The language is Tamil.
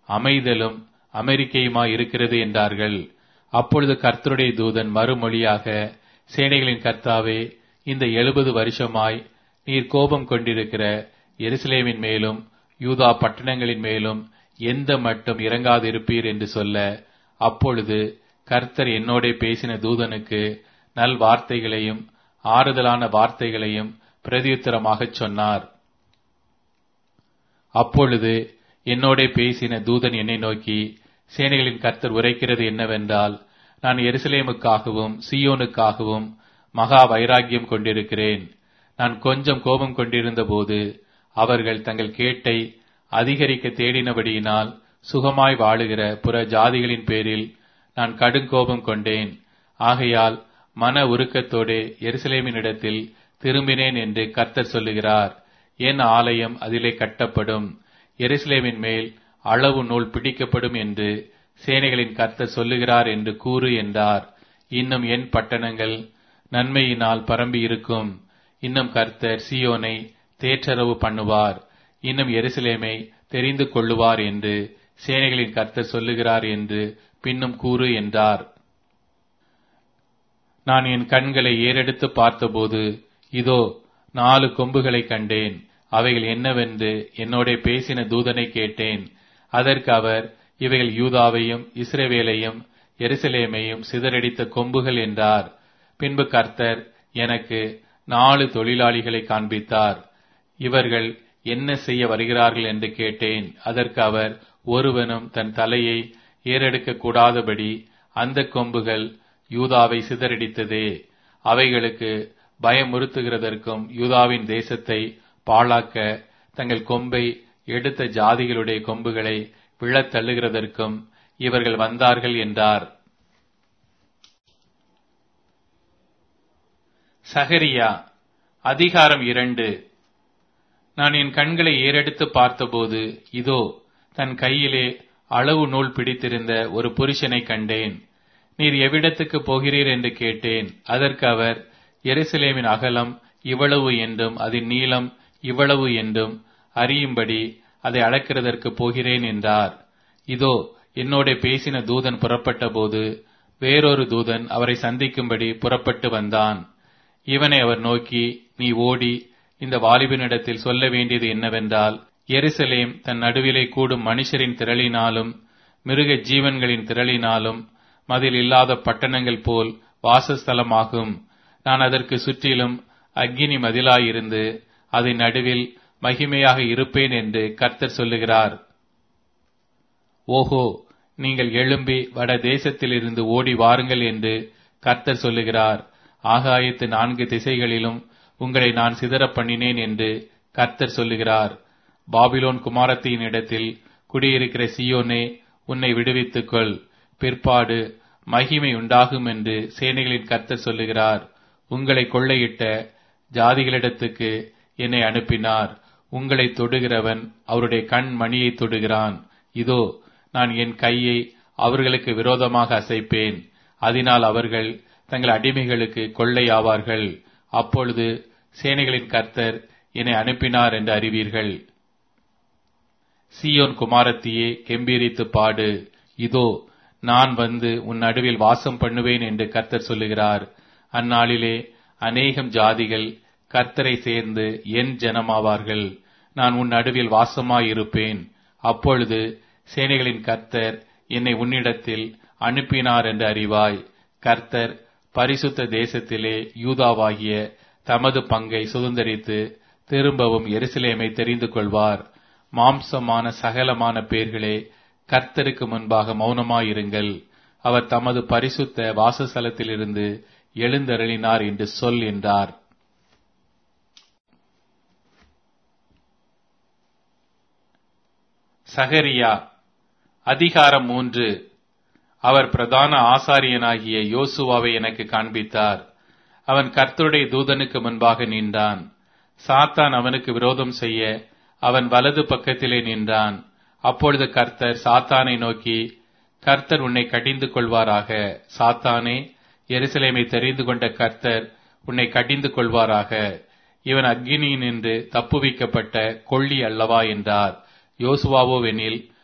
அமைதலும் அமெரிக்கையுமாய் இருக்கிறது என்றார்கள் அப்பொழுது கர்த்தருடைய தூதன் மறுமொழியாக சேனைகளின் கர்த்தாவே இந்த எழுபது வருஷமாய் நீர் கோபம் கொண்டிருக்கிற எருசலேமின் மேலும் யூதா பட்டணங்களின் மேலும் எந்த மட்டும் இறங்காதிருப்பீர் என்று சொல்ல அப்பொழுது கர்த்தர் என்னோடே பேசின தூதனுக்கு நல் வார்த்தைகளையும் ஆறுதலான வார்த்தைகளையும் பிரதியுத்தரமாகச் சொன்னார் அப்பொழுது என்னோடே பேசின தூதன் என்னை நோக்கி சேனைகளின் கர்த்தர் உரைக்கிறது என்னவென்றால் நான் எருசலேமுக்காகவும் சியோனுக்காகவும் மகா வைராக்கியம் கொண்டிருக்கிறேன் நான் கொஞ்சம் கோபம் கொண்டிருந்த போது அவர்கள் தங்கள் கேட்டை அதிகரிக்க தேடினபடியினால் சுகமாய் வாழுகிற புற ஜாதிகளின் பேரில் நான் கடுங்கோபம் கொண்டேன் ஆகையால் மன உருக்கத்தோடு எருசலேமினிடத்தில் திரும்பினேன் என்று கர்த்தர் சொல்லுகிறார் என் ஆலயம் அதிலே கட்டப்படும் எருசலேமின் மேல் அளவு நூல் பிடிக்கப்படும் என்று சேனைகளின் கர்த்தர் சொல்லுகிறார் என்று கூறு என்றார் இன்னும் என் பட்டணங்கள் நன்மையினால் பரம்பி இருக்கும் இன்னும் கர்த்தர் சியோனை தேற்றரவு பண்ணுவார் இன்னும் எருசலேமை தெரிந்து கொள்ளுவார் என்று சேனைகளின் கர்த்தர் சொல்லுகிறார் என்று பின்னும் கூறு என்றார் நான் என் கண்களை ஏறெடுத்து பார்த்தபோது இதோ நாலு கொம்புகளை கண்டேன் அவைகள் என்னவென்று என்னோட பேசின தூதனை கேட்டேன் அதற்கு அவர் இவைகள் யூதாவையும் இஸ்ரவேலையும் எருசலேமையும் சிதறடித்த கொம்புகள் என்றார் பின்பு கர்த்தர் எனக்கு நாலு தொழிலாளிகளை காண்பித்தார் இவர்கள் என்ன செய்ய வருகிறார்கள் என்று கேட்டேன் அதற்கு அவர் ஒருவனும் தன் தலையை ஏறெடுக்க கூடாதபடி அந்த கொம்புகள் யூதாவை சிதறடித்ததே அவைகளுக்கு பயமுறுத்துகிறதற்கும் யூதாவின் தேசத்தை பாழாக்க தங்கள் கொம்பை எடுத்த ஜாதிகளுடைய கொம்புகளை விழத் தள்ளுகிறதற்கும் இவர்கள் வந்தார்கள் என்றார் சகரியா அதிகாரம் இரண்டு நான் என் கண்களை ஏறெடுத்து பார்த்தபோது இதோ தன் கையிலே அளவு நூல் பிடித்திருந்த ஒரு புருஷனை கண்டேன் நீர் எவ்விடத்துக்கு போகிறீர் என்று கேட்டேன் அதற்கு அவர் எருசலேமின் அகலம் இவ்வளவு என்றும் அதன் நீளம் இவ்வளவு என்றும் அறியும்படி அதை அளக்கிறதற்கு போகிறேன் என்றார் இதோ என்னோட பேசின தூதன் புறப்பட்ட போது வேறொரு தூதன் அவரை சந்திக்கும்படி புறப்பட்டு வந்தான் இவனை அவர் நோக்கி நீ ஓடி இந்த வாலிபனிடத்தில் சொல்ல வேண்டியது என்னவென்றால் எருசலேம் தன் நடுவிலே கூடும் மனுஷரின் திரளினாலும் மிருக ஜீவன்களின் திரளினாலும் மதில் இல்லாத பட்டணங்கள் போல் வாசஸ்தலமாகும் நான் அதற்கு சுற்றிலும் அக்கினி மதிலாயிருந்து அதன் நடுவில் மகிமையாக இருப்பேன் என்று கர்த்தர் சொல்லுகிறார் ஓஹோ நீங்கள் எழும்பி வட தேசத்திலிருந்து ஓடி வாருங்கள் என்று கர்த்தர் சொல்லுகிறார் ஆகாயத்து நான்கு திசைகளிலும் உங்களை நான் சிதற பண்ணினேன் என்று கர்த்தர் சொல்லுகிறார் பாபிலோன் குமாரத்தின் இடத்தில் குடியிருக்கிற சியோனே உன்னை விடுவித்துக் கொள் பிற்பாடு மகிமை உண்டாகும் என்று சேனைகளின் கர்த்தர் சொல்லுகிறார் உங்களை கொள்ளையிட்ட ஜாதிகளிடத்துக்கு என்னை அனுப்பினார் உங்களை தொடுகிறவன் அவருடைய கண் மணியை தொடுகிறான் இதோ நான் என் கையை அவர்களுக்கு விரோதமாக அசைப்பேன் அதனால் அவர்கள் தங்கள் அடிமைகளுக்கு கொள்ளையாவார்கள் அப்பொழுது சேனைகளின் கர்த்தர் என்னை அனுப்பினார் என்று அறிவீர்கள் சியோன் குமாரத்தியே கெம்பீரித்து பாடு இதோ நான் வந்து உன் நடுவில் வாசம் பண்ணுவேன் என்று கர்த்தர் சொல்லுகிறார் அந்நாளிலே அநேகம் ஜாதிகள் கர்த்தரை சேர்ந்து என் ஜனமாவார்கள் நான் உன் நடுவில் வாசமாயிருப்பேன் அப்பொழுது சேனைகளின் கர்த்தர் என்னை உன்னிடத்தில் அனுப்பினார் என்று அறிவாய் கர்த்தர் பரிசுத்த தேசத்திலே யூதாவாகிய தமது பங்கை சுதந்திரித்து திரும்பவும் எருசலேமை தெரிந்து கொள்வார் மாம்சமான சகலமான பேர்களே கர்த்தருக்கு முன்பாக மௌனமாயிருங்கள் அவர் தமது பரிசுத்த வாசஸ்தலத்திலிருந்து எழுந்தருளினார் என்று சொல் என்றார் சகரியா அதிகாரம் மூன்று அவர் பிரதான ஆசாரியனாகிய யோசுவாவை எனக்கு காண்பித்தார் அவன் கர்த்தருடைய தூதனுக்கு முன்பாக நின்றான் சாத்தான் அவனுக்கு விரோதம் செய்ய அவன் வலது பக்கத்திலே நின்றான் அப்பொழுது கர்த்தர் சாத்தானை நோக்கி கர்த்தர் உன்னை கடிந்து கொள்வாராக சாத்தானே எருசலேமை தெரிந்து கொண்ட கர்த்தர் உன்னை கடிந்து கொள்வாராக இவன் அக்னியினின்று தப்புவிக்கப்பட்ட கொள்ளி அல்லவா என்றார் யோசுவாவோவெனில்